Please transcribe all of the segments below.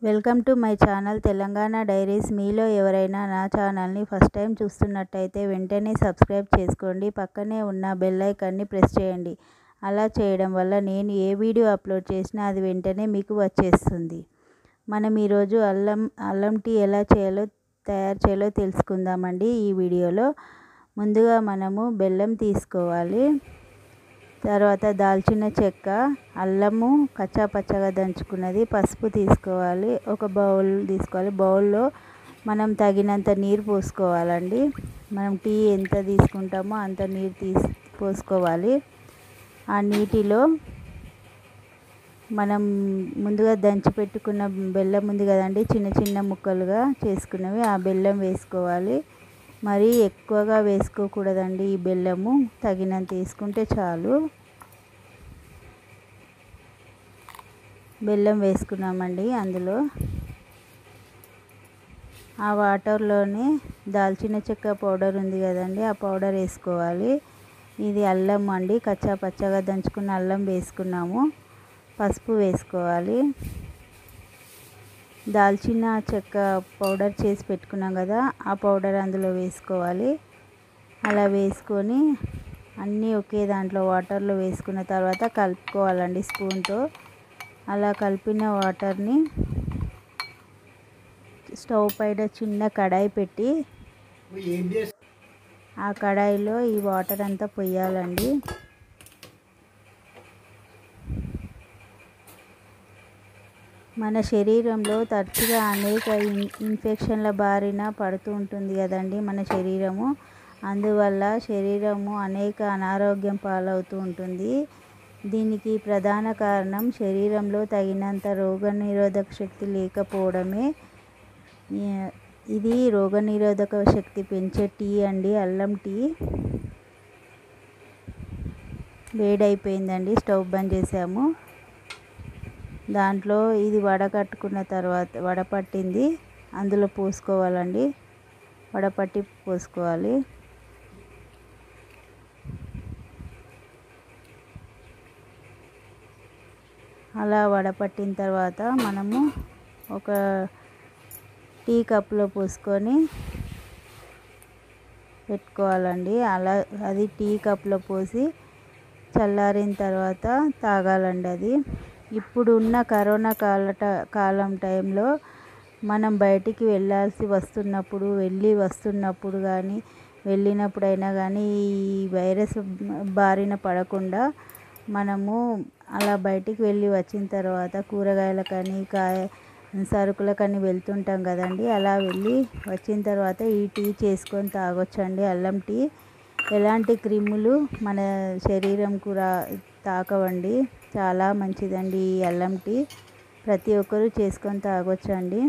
welcome to my channel Telangana diaries మీలో ఎవరైనా నా ఛానల్ని ఫస్ట్ టైం చూస్తున్నట్టయితే వెంటనే సబ్స్క్రైబ్ చేసుకోండి పక్కనే ఉన్న బెల్ ఐకాన్ని ప్రెస్ చేయండి అలా చేయడం వల్ల నేను ఏ వీడియో అప్లోడ్ చేసినా అది వెంటనే మీకు వచ్చేస్తుంది మనం ఈరోజు అల్లం అల్లం టీ ఎలా చేయాలో తయారు చేయాలో తెలుసుకుందామండి ఈ వీడియోలో ముందుగా మనము బెల్లం తీసుకోవాలి తర్వాత దాల్చిన చెక్క అల్లము కచ్చా పచ్చగా దంచుకున్నది పసుపు తీసుకోవాలి ఒక బౌల్ తీసుకోవాలి బౌల్లో మనం తగినంత నీరు పోసుకోవాలండి మనం టీ ఎంత తీసుకుంటామో అంత నీరు తీసి పోసుకోవాలి ఆ నీటిలో మనం ముందుగా దంచి పెట్టుకున్న బెల్లం ఉంది కదండి చిన్న చిన్న ముక్కలుగా చేసుకున్నవి ఆ బెల్లం వేసుకోవాలి మరీ ఎక్కువగా వేసుకోకూడదండి ఈ బెల్లము తగినంత వేసుకుంటే చాలు బెల్లం వేసుకున్నామండి అందులో ఆ వాటర్లోనే దాల్చిన చెక్క పౌడర్ ఉంది కదండి ఆ పౌడర్ వేసుకోవాలి ఇది అల్లం అండి కచ్చా పచ్చగా దంచుకున్న అల్లం వేసుకున్నాము పసుపు వేసుకోవాలి దాల్చిన చెక్క పౌడర్ చేసి పెట్టుకున్నాం కదా ఆ పౌడర్ అందులో వేసుకోవాలి అలా వేసుకొని అన్నీ ఒకే దాంట్లో వాటర్లో వేసుకున్న తర్వాత కలుపుకోవాలండి స్పూన్తో అలా కలిపిన వాటర్ని స్టవ్ పైన చిన్న కడాయి పెట్టి ఆ కడాయిలో ఈ వాటర్ అంతా పొయ్యాలండి మన శరీరంలో తరచుగా అనేక ఇన్ఫెక్షన్ల బారిన పడుతూ ఉంటుంది కదండి మన శరీరము అందువల్ల శరీరము అనేక అనారోగ్యం పాలవుతూ ఉంటుంది దీనికి ప్రధాన కారణం శరీరంలో తగినంత రోగనిరోధక శక్తి లేకపోవడమే ఇది రోగనిరోధక శక్తి పెంచే టీ అండి అల్లం టీ వేడైపోయిందండి స్టవ్ బంద్ చేసాము దాంట్లో ఇది వడకట్టుకున్న తర్వాత వడపట్టింది అందులో పోసుకోవాలండి వడపట్టి పోసుకోవాలి అలా వడపట్టిన తర్వాత మనము ఒక టీ కప్లో పోసుకొని పెట్టుకోవాలండి అలా అది టీ కప్లో పోసి చల్లారిన తర్వాత తాగాలండి అది ఇప్పుడు ఉన్న కరోనా కాల కాలం టైంలో మనం బయటికి వెళ్ళాల్సి వస్తున్నప్పుడు వెళ్ళి వస్తున్నప్పుడు కానీ వెళ్ళినప్పుడైనా కానీ ఈ వైరస్ బారిన పడకుండా మనము అలా బయటికి వెళ్ళి వచ్చిన తర్వాత కూరగాయలకని కాయ సరుకులకని వెళ్తుంటాం కదండి అలా వెళ్ళి వచ్చిన తర్వాత ఈ టీ చేసుకొని తాగొచ్చండి అల్లం టీ ఎలాంటి క్రిములు మన శరీరం కూడా తాకవండి చాలా మంచిదండి ఈ అల్లం టీ ప్రతి ఒక్కరూ చేసుకొని తాగొచ్చండి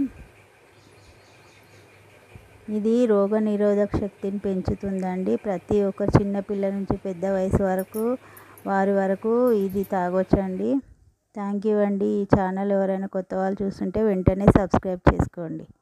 ఇది రోగ నిరోధక శక్తిని పెంచుతుందండి ప్రతి ఒక్క చిన్నపిల్ల నుంచి పెద్ద వయసు వరకు వారి వరకు ఇది తాగొచ్చండి థ్యాంక్ యూ అండి ఈ ఛానల్ ఎవరైనా కొత్త వాళ్ళు చూస్తుంటే వెంటనే సబ్స్క్రైబ్ చేసుకోండి